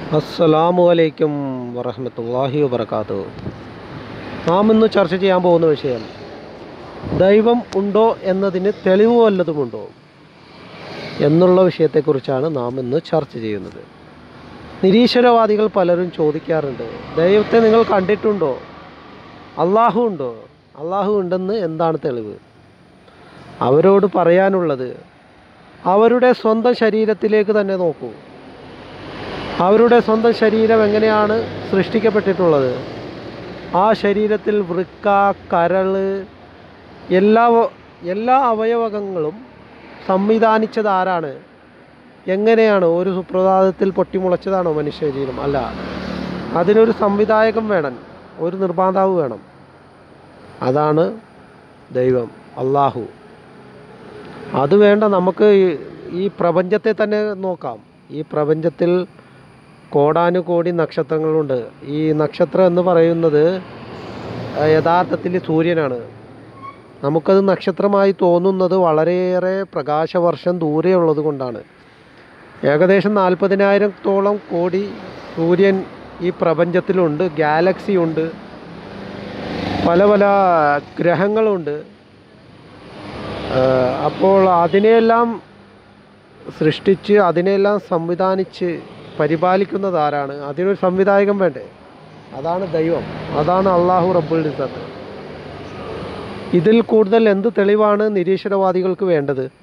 അസ്സലാമു അലൈക്കും വറഹമത്തല്ലാഹി വബർക്കാത്തു നാം ഇന്ന് ചർച്ച ചെയ്യാൻ പോകുന്ന വിഷയം ദൈവം ഉണ്ടോ എന്നതിന് തെളിവ് വല്ലതുമുണ്ടോ എന്നുള്ള വിഷയത്തെക്കുറിച്ചാണ് നാം ഇന്ന് ചർച്ച ചെയ്യുന്നത് നിരീശ്വരവാദികൾ പലരും ചോദിക്കാറുണ്ട് ദൈവത്തെ നിങ്ങൾ കണ്ടിട്ടുണ്ടോ അള്ളാഹു ഉണ്ടോ അള്ളാഹു ഉണ്ടെന്ന് എന്താണ് തെളിവ് അവരോട് പറയാനുള്ളത് അവരുടെ സ്വന്തം ശരീരത്തിലേക്ക് തന്നെ നോക്കൂ അവരുടെ സ്വന്തം ശരീരം എങ്ങനെയാണ് സൃഷ്ടിക്കപ്പെട്ടിട്ടുള്ളത് ആ ശരീരത്തിൽ വൃക്ക കരള് എല്ലാ വ- എല്ലാ അവയവങ്ങളും സംവിധാനിച്ചത് ആരാണ് എങ്ങനെയാണ് ഒരു സുപ്രഭാതത്തിൽ പൊട്ടിമുളച്ചതാണോ മനുഷ്യ ശരീരം അല്ല അതിനൊരു സംവിധായകം വേണം ഒരു നിർമ്മാതാവ് വേണം അതാണ് ദൈവം അള്ളാഹു അത് വേണ്ട നമുക്ക് ഈ- ഈ പ്രപഞ്ചത്തെ തന്നെ നോക്കാം ഈ പ്രപഞ്ചത്തിൽ കോടാനുകോടി നക്ഷത്രങ്ങളുണ്ട് ഈ നക്ഷത്രം എന്ന് പറയുന്നത് ആ, യഥാർത്ഥത്തിൽ സൂര്യനാണ് നമുക്കത് നക്ഷത്രമായി തോന്നുന്നത് വളരെയേറെ പ്രകാശവർഷം ദൂരെയുള്ളത് കൊണ്ടാണ് ഏകദേശം നാൽപ്പതിനായിരത്തോളം കോടി സൂര്യൻ ഈ പ്രപഞ്ചത്തിലുണ്ട് ഗാലക്സി ഉണ്ട് പല പല ഗ്രഹങ്ങളുണ്ട് ആ, അപ്പോൾ അതിനെയെല്ലാം സൃഷ്ടിച്ച് അതിനെല്ലാം സംവിധാനിച്ച് പരിപാലിക്കുന്നത് ആരാണ് അതിനൊരു സംവിധായകൻ വേണ്ടേ അതാണ് ദൈവം അതാണ് അള്ളാഹു റബ്ബുൽ ഇസത്ത് ഇതിൽ കൂടുതൽ എന്ത് തെളിവാണ് നിരീശ്വരവാദികൾക്ക് വേണ്ടത്